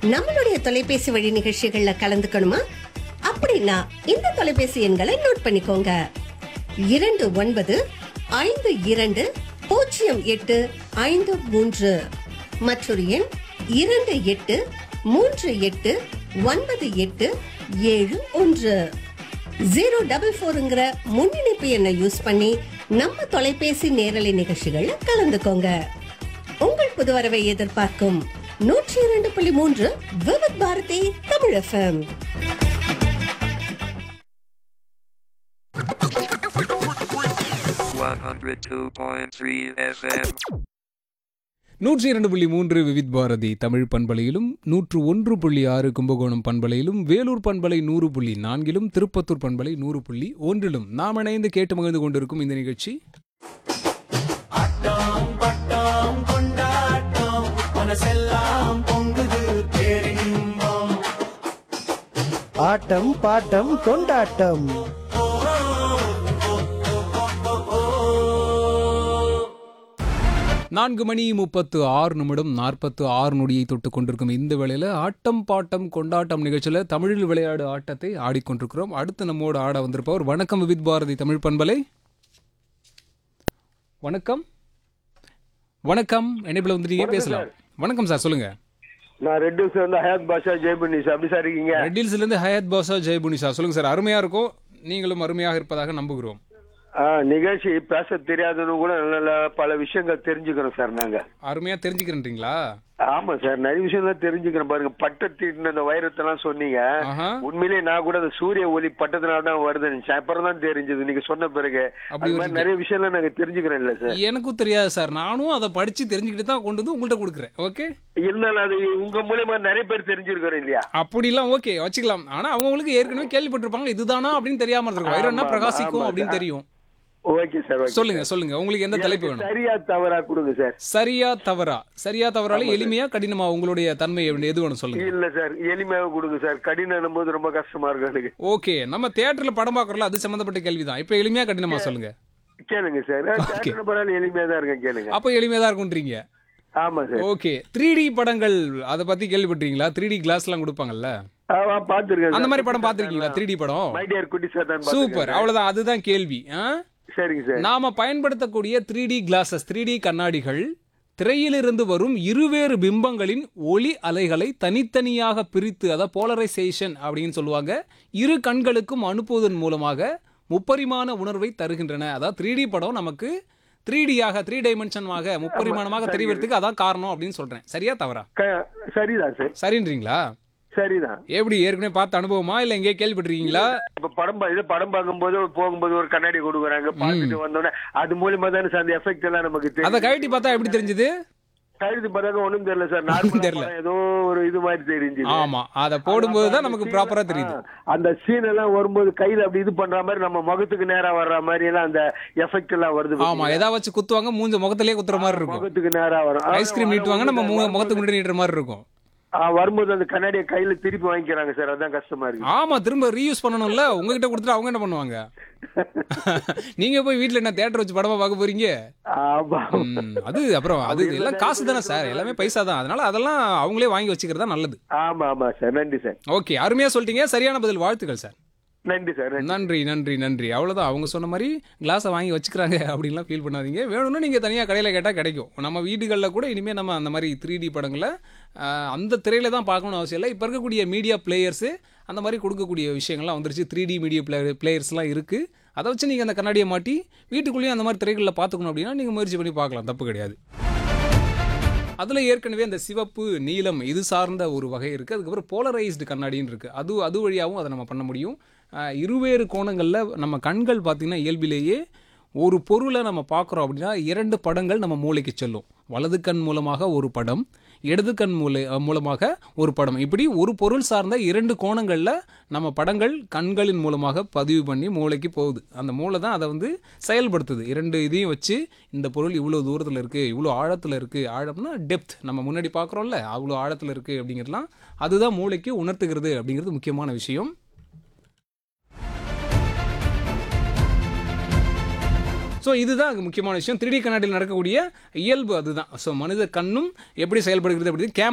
நம்மளுடைய தொலைபேசி வழி நிகழ்ச்சிகள்ல கலந்துக்கணுமா அப்படின்னா இந்த தொலைபேசி எண்களை நோட் பண்ணிக்கோங்க இரண்டு ஒன்பது ஐந்து இரண்டு பூஜ்ஜியம் எட்டு ஐந்து மூன்று மற்றொரு எண் இரண்டு எட்டு மூன்று எட்டு ஒன்பது எட்டு ஏழு ஒன்று ஜீரோ டபுள் ஃபோருங்கிற முன்னிணைப்பு எண்ணை யூஸ் பண்ணி நம்ம தொலைபேசி நேரலை நிகழ்ச்சிகள்ல கலந்துக்கோங்க உங்கள் புது வரவை எதிர்பார்க்கும் நூற்றி இரண்டு புள்ளி மூன்று Vividh Bharathi Tamil FM One hundred two point three FM. நூற்றி இரண்டு புள்ளி மூன்று விவித் பாரதி தமிழ் பண்பலையிலும் நூற்று ஒன்று புள்ளி ஆறு கும்பகோணம் பண்பலையிலும் வேலூர் பண்பலை நூறு புள்ளி நான்கிலும் திருப்பத்தூர் பண்பலை நூறு புள்ளி ஒன்றிலும் நாம் இணைந்து கேட்டு மகிழ்ந்து கொண்டிருக்கும் இந்த நிகழ்ச்சி ஆட்டம் பாட்டம் கொண்டாட்டம் நான்கு மணி முப்பத்து ஆறு நிமிடம் நாற்பத்து ஆறு நொடியை தொட்டு கொண்டிருக்கும் இந்த வேளையில் ஆட்டம் பாட்டம் கொண்டாட்டம் நிகழ்ச்சியில் தமிழில் விளையாடு ஆட்டத்தை ஆடிக்கொண்டிருக்கிறோம் அடுத்து நம்மோடு ஆட வந்திருப்பவர் வணக்கம் விவித் பாரதி தமிழ் பண்பலை வணக்கம் வணக்கம் என்னைப்பில் வந்துட்டீங்க பேசலாம் வணக்கம் சார் சொல்லுங்க நான் ரெட் ஹில்ஸ்ல இருந்து ஹயாத் பாஷா ஜெயபுன்னி சார் எப்படி சார் இருக்கீங்க ரெட்டில்ஸ்லேருந்து ஹயாத் பாஷா ஜெயபுனி சார் சொல்லுங்க சார் அருமையா இருக்கும் நீங்களும் அருமையாக இருப்பதாக நம்புகிறோம் ஆ, நிகழ்ச்சி பேச தெரியாதுன்னு கூட நல்ல நல்ல பல விஷயங்கள் தெரிஞ்சுக்கிறோம் சார் நாங்க அருமையா தெரிஞ்சுக்கிறேன்றீங்களா ஆமா சார் நிறைய விஷயம்லாம் தெரிஞ்சுக்கிறோம் பாருங்க பட்டத்தீட்டின அந்த வைரத்தெல்லாம் சொன்னீங்க ஆஹா உண்மையிலேயே நான் கூட அந்த சூரிய ஒளி பட்டத்தினால தான் வருது நினைச்சேன் அப்புறம் தான் தெரிஞ்சது நீங்க சொன்ன பிறகு அப்படி அது மாதிரி நிறைய விஷயம்லாம் நாங்க தெரிஞ்சுக்கிறோம் இல்ல சார் எனக்கும் தெரியாது சார் நானும் அதை படிச்சு தெரிஞ்சுக்கிட்டு தான் கொண்டு வந்து உங்கள்கிட்ட கொடுக்குறேன் ஓகே இருந்தாலும் அது உங்க மூலியமா நிறைய பேர் தெரிஞ்சிருக்கிறோம் இல்லையா அப்படிலாம் ஓகே வச்சுக்கலாம் ஆனா அவங்களுக்கு ஏற்கனவே கேள்விப்பட்டிருப்பாங்க இதுதானா அப்படின்னு தெரியாம இருக்கும் வைரம்னா ஆமா, பிரகாசிக்கும் ஆமா, அப்படின்னு ஆமா. தெரியும் ஓகே சார் ஓகே சொல்லுங்க சொல்லுங்க உங்களுக்கு எந்த தலைப்பு வேணும் சரியா தவறா கொடுங்க சார் சரியா தவறா சரியா தவறால எளிமையா கடினமா உங்களுடைய தன்மை எது வேணும் சொல்லுங்க இல்ல சார் எளிமையாக கொடுங்க சார் கடினம் போது ரொம்ப கஷ்டமா இருக்கும் எனக்கு ஓகே நம்ம தியேட்டர்ல படம் பார்க்கறோம்ல அது சம்பந்தப்பட்ட கேள்விதான் இப்போ எளிமையா கடினமா சொல்லுங்க கேளுங்க சார் கேட்கணும் பரவாயில்ல எளிமையா தான் இருக்கேன் கேளுங்க அப்போ எளிமையா தான் இருக்கும்ன்றீங்க ஆமா சார் ஓகே த்ரீ டி படங்கள் அதை பத்தி கேள்விப்பட்டீங்களா த்ரீ டி கிளாஸ் எல்லாம் கொடுப்பாங்கல்ல ஆமா பாத்துருக்கேன் அந்த மாதிரி படம் பார்த்திருக்கீங்களா த்ரீ டி படம் மை டியர் குட்டி சார் தான் சூப்பர் அவ்வளவுதான் அதுதான் கேள்வி ஆ? சரிங்க சார் நாம பயன்படுத்தக்கூடிய three D glasses three D கண்ணாடிகள் திரையிலிருந்து வரும் இருவேறு பிம்பங்களின் ஒளி அலைகளை தனித்தனியாக பிரித்து அதாவது போலரைசேஷன் அப்படின்னு சொல்லுவாங்க இரு கண்களுக்கும் அனுப்புவதன் மூலமாக முப்பரிமாண உணர்வை தருகின்றன அதாவது த்ரீ டி படம் நமக்கு த்ரீ டியாக த்ரீ டைமென்ஷனாக முப்பரிமாணமாக தெரிவதற்கு அதான் காரணம் அப்படின்னு சொல்றேன் சரியா தவறா க- சரிதான் சார் சரின்றீங்களா சரிதான் எப்படி ஏற்கனவே பார்த்த அனுபவமா இல்ல எங்கேயே கேள்விப்பட்டிருக்கீங்களா இப்ப படம் பா- இது படம் பார்க்கும்போது போகும்போது ஒரு கண்ணாடி கொடுக்குறாங்க பார்த்துட்டு வந்தோடனே அது மூலியமா தானே சார் அந்த எஃபெக்ட் எல்லாம் நமக்கு அதை தெரியும் கழட்டி பார்த்தா எப்படி தெரிஞ்சது கழுத்து பார்த்தாக்க ஒண்ணும் தெரியல சார் நார்மலா தெரியல. படம் ஏதோ ஒரு இது மாதிரி தெரிஞ்சு ஆமா அதை போடும்போது தான் நமக்கு ப்ராப்பரா தெரியுது அந்த சீன் எல்லாம் வரும்போது கையில அப்படி இது பண்ற மாதிரி நம்ம முகத்துக்கு நேரா வர்ற மாதிரி எல்லாம் அந்த எஃபெக்ட் எல்லாம் வருது ஆமா ஏதாவது வச்சு குத்துவாங்க மூஞ்ச முகத்திலேயே குத்துற மாதிரி இருக்கும் முகத்துக்கு நேரா வரும் ஐஸ்கிரீம் நீட்டுவாங்க நம்ம மு- முகத்துக்கு முன்னாடி நீட்டுற மாதிரி இருக்கும் ஆ, வரும்போது அந்த கண்ணாடியை கையில திருப்பி வாங்கிக்கிறாங்க சார் அதான் கஷ்டமா இருக்கு ஆமா திரும்ப ரீயூஸ் பண்ணணும்ல உங்ககிட்ட கொடுத்துட்டு அவங்க என்ன பண்ணுவாங்க நீங்க போய் வீட்ல என்ன தியேட்டர் வச்சு படமா பார்க்க போறீங்க ஆமா ம், அது அப்புறம் அது எல்லாம் காசு தானே சார் எல்லாமே பைசா தான் அதனால அதெல்லாம் அவங்களே வாங்கி வச்சுக்கிறது தான் நல்லது ஆமா ஆமா சார் நன்றி சார் ஓகே அருமையா சொல்லிட்டீங்க சரியான பதில் வாழ்த்துக்கள் சார் நன்றி சார் நன்றி. நன்றி நன்றி நன்றி அவ்வளோதான் அவங்க சொன்ன மாதிரி கிளாஸை வாங்கி வச்சுக்கிறாங்க அப்படின்லாம் ஃபீல் பண்ணாதீங்க வேணும்னா நீங்கள் தனியாக கடையில் கேட்டால் கிடைக்கும் நம்ம வீடுகளில் கூட இனிமேல் நம்ம அந்த மாதிரி த்ரீ டி படங்களை ஆஹ், அந்த திரையில தான் பார்க்கணும்னு அவசியம் இல்லை இப்போ இருக்கக்கூடிய மீடியா பிளேயர்ஸு அந்த மாதிரி கொடுக்கக்கூடிய விஷயங்கள்லாம் வந்துருச்சு த்ரீ டி மீடியா பிளே பிளேயர்ஸ்லாம் இருக்குது அதை வச்சு நீங்கள் அந்த கண்ணாடியை மாட்டி வீட்டுக்குள்ளேயும் அந்த மாதிரி திரைகளில் பார்த்துக்கணும் அப்படின்னா நீங்கள் முயற்சி பண்ணி பார்க்கலாம் தப்பு கிடையாது அதில் ஏற்கனவே அந்த சிவப்பு நீலம் இது சார்ந்த ஒரு வகை இருக்குது அதுக்கப்புறம் போலரைஸ்டு கண்ணாடின்னு இருக்குது அது அது வழியாகவும் அதை நம்ம பண்ண முடியும் ஆஹ் இருவேறு கோணங்களில் நம்ம கண்கள் பார்த்திங்கன்னா இயல்பிலேயே ஒரு பொருளை நம்ம பார்க்குறோம் அப்படின்னா இரண்டு படங்கள் நம்ம மூளைக்கு செல்லும் வலது கண் மூலமாக ஒரு படம் இடது கண் மூலை அஹ் மூலமாக ஒரு படம் இப்படி ஒரு பொருள் சார்ந்த இரண்டு கோணங்களில் நம்ம படங்கள் கண்களின் மூலமாக பதிவு பண்ணி மூளைக்கு போகுது அந்த மூளை தான் அதை வந்து செயல்படுத்துது இரண்டு இதையும் வச்சு இந்த பொருள் இவ்வளோ தூரத்தில் இருக்குது இவ்வளோ ஆழத்தில் இருக்குது ஆழம்னா டெப்த் நம்ம முன்னாடி பார்க்குறோம்ல அவ்வளோ ஆழத்தில் இருக்குது அப்படிங்கிறதுலாம் அதுதான் மூளைக்கு உணர்த்துகிறது அப்படிங்கிறது முக்கியமான விஷயம் ஸோ இதுதான் அங்க முக்கியமான விஷயம் 3D கண்ணாடியில் நடக்கக்கூடிய இயல்பு அதுதான் ஸோ மனித கண்ணும் எப்படி செயல்படுகிறது அப்படி கேமரா